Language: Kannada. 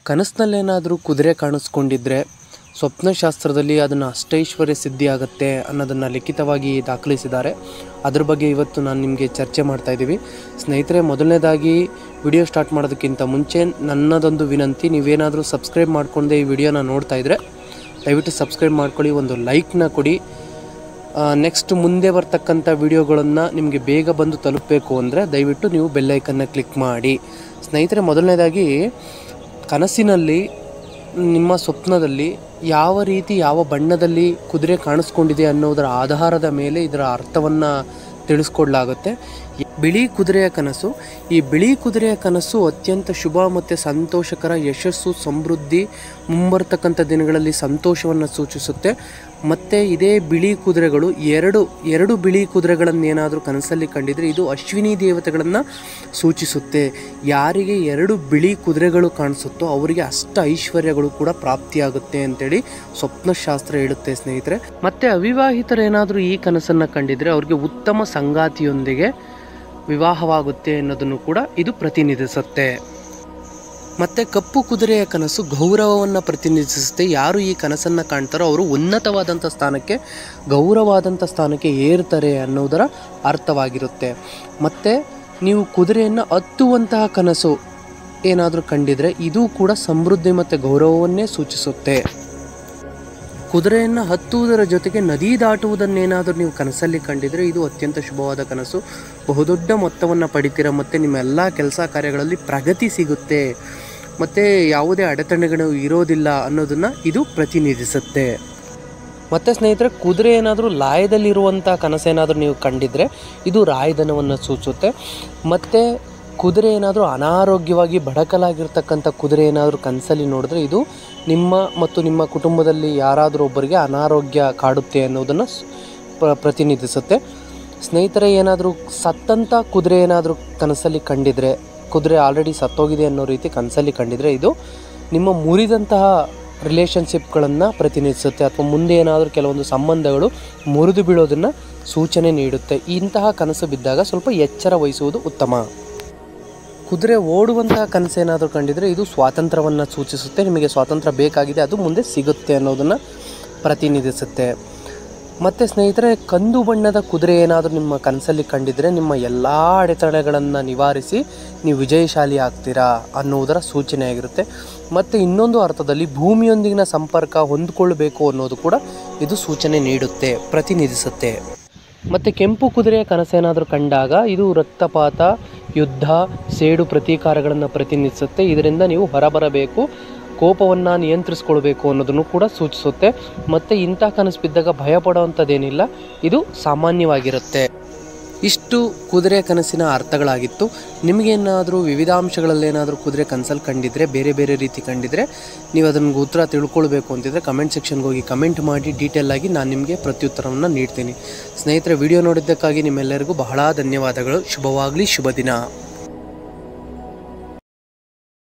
ಕನಸಿನಲ್ಲೇನಾದರೂ ಕುದುರೆ ಕಾಣಿಸ್ಕೊಂಡಿದ್ರೆ ಸ್ವಪ್ನಶಾಸ್ತ್ರದಲ್ಲಿ ಅದನ್ನು ಅಷ್ಟೈಶ್ವರ್ಯ ಸಿದ್ಧಿ ಆಗುತ್ತೆ ಅನ್ನೋದನ್ನು ಲಿಖಿತವಾಗಿ ದಾಖಲಿಸಿದ್ದಾರೆ ಅದ್ರ ಬಗ್ಗೆ ಇವತ್ತು ನಾನು ನಿಮಗೆ ಚರ್ಚೆ ಮಾಡ್ತಾ ಇದ್ದೀವಿ ಸ್ನೇಹಿತರೆ ಮೊದಲನೇದಾಗಿ ವಿಡಿಯೋ ಸ್ಟಾರ್ಟ್ ಮಾಡೋದಕ್ಕಿಂತ ಮುಂಚೆ ನನ್ನದೊಂದು ವಿನಂತಿ ನೀವೇನಾದರೂ ಸಬ್ಸ್ಕ್ರೈಬ್ ಮಾಡ್ಕೊಂಡೆ ಈ ವಿಡಿಯೋನ ನೋಡ್ತಾ ಇದ್ದರೆ ದಯವಿಟ್ಟು ಸಬ್ಸ್ಕ್ರೈಬ್ ಮಾಡ್ಕೊಳ್ಳಿ ಒಂದು ಲೈಕ್ನ ಕೊಡಿ ನೆಕ್ಸ್ಟ್ ಮುಂದೆ ಬರ್ತಕ್ಕಂಥ ವಿಡಿಯೋಗಳನ್ನು ನಿಮಗೆ ಬೇಗ ಬಂದು ತಲುಪಬೇಕು ಅಂದರೆ ದಯವಿಟ್ಟು ನೀವು ಬೆಲ್ಲೈಕನ್ನ ಕ್ಲಿಕ್ ಮಾಡಿ ಸ್ನೇಹಿತರೆ ಮೊದಲನೇದಾಗಿ ಕನಸಿನಲ್ಲಿ ನಿಮ್ಮ ಸ್ವಪ್ನದಲ್ಲಿ ಯಾವ ರೀತಿ ಯಾವ ಬಣ್ಣದಲ್ಲಿ ಕುದುರೆ ಕಾಣಿಸ್ಕೊಂಡಿದೆ ಅನ್ನೋದರ ಆಧಾರದ ಮೇಲೆ ಇದರ ಅರ್ಥವನ್ನು ತಿಳಿಸ್ಕೊಡ್ಲಾಗುತ್ತೆ ಬಿಳಿ ಕುದುರೆಯ ಕನಸು ಈ ಬಿಳಿ ಕುದುರೆಯ ಕನಸು ಅತ್ಯಂತ ಶುಭ ಮತ್ತು ಸಂತೋಷಕರ ಯಶಸ್ಸು ಸಮೃದ್ಧಿ ಮುಂಬರ್ತಕ್ಕಂಥ ದಿನಗಳಲ್ಲಿ ಸಂತೋಷವನ್ನು ಸೂಚಿಸುತ್ತೆ ಮತ್ತು ಇದೇ ಬಿಳಿ ಕುದುರೆಗಳು ಎರಡು ಎರಡು ಬಿಳಿ ಕುದುರೆಗಳನ್ನೇನಾದರೂ ಕನಸಲ್ಲಿ ಕಂಡಿದ್ರೆ ಇದು ಅಶ್ವಿನಿ ದೇವತೆಗಳನ್ನು ಸೂಚಿಸುತ್ತೆ ಯಾರಿಗೆ ಎರಡು ಬಿಳಿ ಕುದುರೆಗಳು ಕಾಣಿಸುತ್ತೋ ಅವರಿಗೆ ಅಷ್ಟ ಐಶ್ವರ್ಯಗಳು ಕೂಡ ಪ್ರಾಪ್ತಿಯಾಗುತ್ತೆ ಅಂತೇಳಿ ಸ್ವಪ್ನಶಾಸ್ತ್ರ ಹೇಳುತ್ತೆ ಸ್ನೇಹಿತರೆ ಮತ್ತು ಅವಿವಾಹಿತರೇನಾದರೂ ಈ ಕನಸನ್ನು ಕಂಡಿದ್ರೆ ಅವ್ರಿಗೆ ಉತ್ತಮ ಸಂಗಾತಿಯೊಂದಿಗೆ ವಿವಾಹವಾಗುತ್ತೆ ಅನ್ನೋದನ್ನು ಕೂಡ ಇದು ಪ್ರತಿನಿಧಿಸುತ್ತೆ ಮತ್ತು ಕಪ್ಪು ಕುದುರೆಯ ಕನಸು ಗೌರವವನ್ನು ಪ್ರತಿನಿಧಿಸುತ್ತೆ ಯಾರು ಈ ಕನಸನ್ನು ಕಾಣ್ತಾರೋ ಅವರು ಉನ್ನತವಾದಂಥ ಸ್ಥಾನಕ್ಕೆ ಗೌರವಾದಂಥ ಸ್ಥಾನಕ್ಕೆ ಏರ್ತಾರೆ ಅನ್ನೋದರ ಅರ್ಥವಾಗಿರುತ್ತೆ ಮತ್ತು ನೀವು ಕುದುರೆಯನ್ನು ಹತ್ತುವಂತಹ ಕನಸು ಏನಾದರೂ ಕಂಡಿದ್ರೆ ಇದು ಕೂಡ ಸಮೃದ್ಧಿ ಮತ್ತು ಗೌರವವನ್ನೇ ಸೂಚಿಸುತ್ತೆ ಕುದುರೆಯನ್ನು ಹತ್ತುವುದರ ಜೊತೆಗೆ ನದಿ ದಾಟುವುದನ್ನೇನಾದರೂ ನೀವು ಕನಸಲ್ಲಿ ಕಂಡಿದ್ರೆ ಇದು ಅತ್ಯಂತ ಶುಭವಾದ ಕನಸು ಬಹುದೊಡ್ಡ ಮೊತ್ತವನ್ನು ಪಡಿತೀರ ಮತ್ತು ನಿಮ್ಮ ಎಲ್ಲ ಕೆಲಸ ಕಾರ್ಯಗಳಲ್ಲಿ ಪ್ರಗತಿ ಸಿಗುತ್ತೆ ಮತ್ತು ಯಾವುದೇ ಅಡೆತಡೆಗಳು ಇರೋದಿಲ್ಲ ಅನ್ನೋದನ್ನು ಇದು ಪ್ರತಿನಿಧಿಸುತ್ತೆ ಮತ್ತು ಸ್ನೇಹಿತರೆ ಕುದುರೆ ಏನಾದರೂ ಲಾಯದಲ್ಲಿರುವಂಥ ಕನಸೇನಾದರೂ ನೀವು ಕಂಡಿದ್ರೆ ಇದು ರಾಯಧನವನ್ನು ಸೂಚಿಸುತ್ತೆ ಮತ್ತು ಕುದುರೆ ಏನಾದರೂ ಅನಾರೋಗ್ಯವಾಗಿ ಬಡಕಲಾಗಿರ್ತಕ್ಕಂಥ ಕುದುರೆ ಏನಾದರೂ ಕನಸಲ್ಲಿ ನೋಡಿದ್ರೆ ಇದು ನಿಮ್ಮ ಮತ್ತು ನಿಮ್ಮ ಕುಟುಂಬದಲ್ಲಿ ಯಾರಾದರೂ ಒಬ್ಬರಿಗೆ ಅನಾರೋಗ್ಯ ಕಾಡುತ್ತೆ ಅನ್ನೋದನ್ನು ಸ್- ಪ್ರ- ಪ್ರತಿನಿಧಿಸುತ್ತೆ ಸ್ನೇಹಿತರೆ ಏನಾದರೂ ಸತ್ತಂಥ ಕುದುರೆ ಏನಾದರೂ ಕನಸಲ್ಲಿ ಕಂಡಿದ್ರೆ ಕುದುರೆ ಆಲ್ರೆಡಿ ಸತ್ತೋಗಿದೆ ಅನ್ನೋ ರೀತಿ ಕನಸಲ್ಲಿ ಕಂಡಿದ್ರೆ ಇದು ನಿಮ್ಮ ಮುರಿದಂತಹ ರಿಲೇಷನ್ಶಿಪ್ಗಳನ್ನು ಪ್ರತಿನಿಧಿಸುತ್ತೆ ಅಥವಾ ಮುಂದೆ ಏನಾದರೂ ಕೆಲವೊಂದು ಸಂಬಂಧಗಳು ಮುರಿದು ಬೀಳೋದನ್ನು ಸೂಚನೆ ನೀಡುತ್ತೆ ಇಂತಹ ಕನಸು ಬಿದ್ದಾಗ ಸ್ವಲ್ಪ ಎಚ್ಚರ ವಹಿಸುವುದು ಉತ್ತಮ ಕುದುರೆ ಓಡುವಂತಹ ಕನಸೇನಾದರೂ ಕಂಡಿದ್ರೆ ಇದು ಸ್ವಾತಂತ್ರ್ಯವನ್ನು ಸೂಚಿಸುತ್ತೆ ನಿಮಗೆ ಸ್ವಾತಂತ್ರ್ಯ ಬೇಕಾಗಿದೆ ಅದು ಮುಂದೆ ಸಿಗುತ್ತೆ ಅನ್ನೋದನ್ನು ಪ್ರತಿನಿಧಿಸುತ್ತೆ ಮತ್ತು ಸ್ನೇಹಿತರೆ ಕಂದು ಬಣ್ಣದ ಕುದುರೆ ಏನಾದರೂ ನಿಮ್ಮ ಕನಸಲ್ಲಿ ಕಂಡಿದ್ರೆ ನಿಮ್ಮ ಎಲ್ಲ ಅಡೆತಡೆಗಳನ್ನು ನಿವಾರಿಸಿ ನೀವು ವಿಜಯಶಾಲಿ ಆಗ್ತೀರಾ ಅನ್ನುವುದರ ಸೂಚನೆಯಾಗಿರುತ್ತೆ ಮತ್ತು ಇನ್ನೊಂದು ಅರ್ಥದಲ್ಲಿ ಭೂಮಿಯೊಂದಿಗಿನ ಸಂಪರ್ಕ ಹೊಂದಿಕೊಳ್ಬೇಕು ಅನ್ನೋದು ಕೂಡ ಇದು ಸೂಚನೆ ನೀಡುತ್ತೆ ಪ್ರತಿನಿಧಿಸುತ್ತೆ ಮತ್ತು ಕೆಂಪು ಕುದುರೆಯ ಕನಸೇನಾದರೂ ಕಂಡಾಗ ಇದು ರಕ್ತಪಾತ ಯುದ್ಧ ಸೇಡು ಪ್ರತೀಕಾರಗಳನ್ನು ಪ್ರತಿನಿಧಿಸುತ್ತೆ ಇದರಿಂದ ನೀವು ಹೊರಬರಬೇಕು ಕೋಪವನ್ನು ನಿಯಂತ್ರಿಸ್ಕೊಳ್ಬೇಕು ಅನ್ನೋದನ್ನು ಕೂಡ ಸೂಚಿಸುತ್ತೆ ಮತ್ತು ಇಂಥ ಕನಸು ಬಿದ್ದಾಗ ಭಯಪಡುವಂಥದ್ದೇನಿಲ್ಲ ಇದು ಸಾಮಾನ್ಯವಾಗಿರುತ್ತೆ ಇಷ್ಟು ಕುದುರೆ ಕನಸಿನ ಅರ್ಥಗಳಾಗಿತ್ತು ನಿಮಗೇನಾದರೂ ವಿವಿಧ ಅಂಶಗಳಲ್ಲೇನಾದರೂ ಕುದುರೆ ಕನಸಲ್ಲಿ ಕಂಡಿದ್ರೆ ಬೇರೆ ಬೇರೆ ರೀತಿ ಕಂಡಿದ್ರೆ ನೀವು ಅದನ್ನು ಉತ್ತರ ತಿಳ್ಕೊಳ್ಬೇಕು ಅಂತಿದ್ರೆ ಕಮೆಂಟ್ ಸೆಕ್ಷನ್ಗೆ ಹೋಗಿ ಕಮೆಂಟ್ ಮಾಡಿ ಡೀಟೇಲ್ ಆಗಿ ನಾನು ನಿಮಗೆ ಪ್ರತ್ಯುತ್ತರವನ್ನು ನೀಡ್ತೀನಿ ಸ್ನೇಹಿತರೆ ವಿಡಿಯೋ ನೋಡಿದ್ದಕ್ಕಾಗಿ ನಿಮ್ಮೆಲ್ಲರಿಗೂ ಬಹಳ ಧನ್ಯವಾದಗಳು ಶುಭವಾಗಲಿ ಶುಭ ದಿನ